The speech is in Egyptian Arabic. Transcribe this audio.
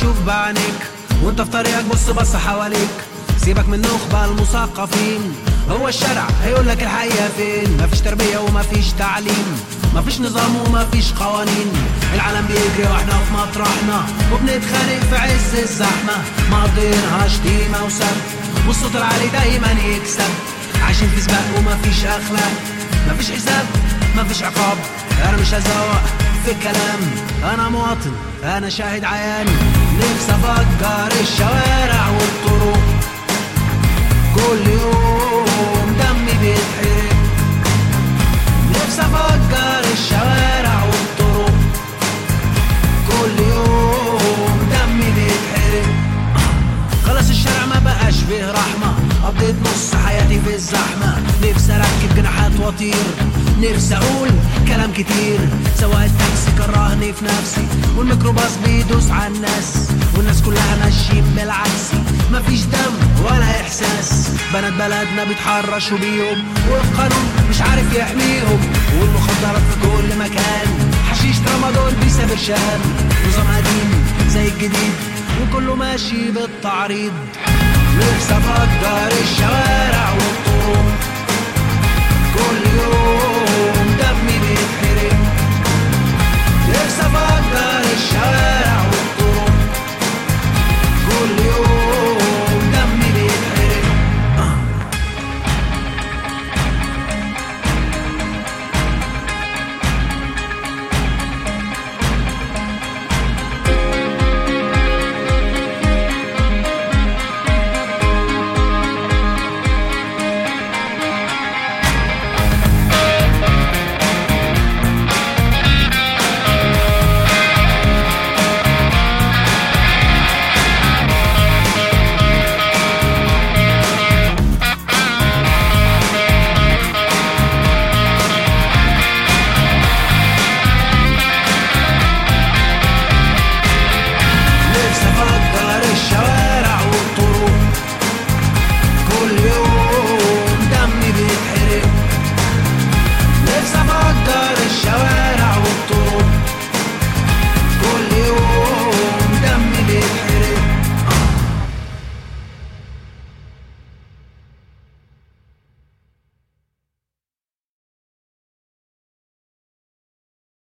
شوف بعينيك وانت في طريقك بص بص حواليك سيبك من نخبة المثقفين هو الشارع هيقول لك الحقيقة فين مفيش تربية ومفيش تعليم مفيش نظام ومفيش قوانين العالم بيجري واحنا في مطرحنا وبنتخانق في عز الزحمة مقضينها شتيمة وسب والصوت العالي دايما يكسب عايشين في سباق ومفيش اخلاق مفيش حساب مفيش عقاب انا مش هزوق في الكلام انا مواطن انا شاهد عيان نفسي افجر الشوارع والطرق كل يوم دمي بيتحرق نفسي افجر الشوارع والطرق كل يوم دمي بيتحرق خلاص الشارع ما بقاش فيه رحمة قضيت نص حياتي في الزحمة نفسي اركب جناحات واطير نفسي اقول كلام كتير سواق التاكسي كرهني في نفسي والميكروباص بيدوس على الناس والناس كلها ماشيين بالعكسي مفيش دم ولا احساس بنات بلدنا بيتحرشوا بيهم والقانون مش عارف يحميهم والمخدرات في كل مكان حشيش رمضان بيسافر شام نظام قديم زي الجديد وكله ماشي بالتعريض نفسي افجر الشوارع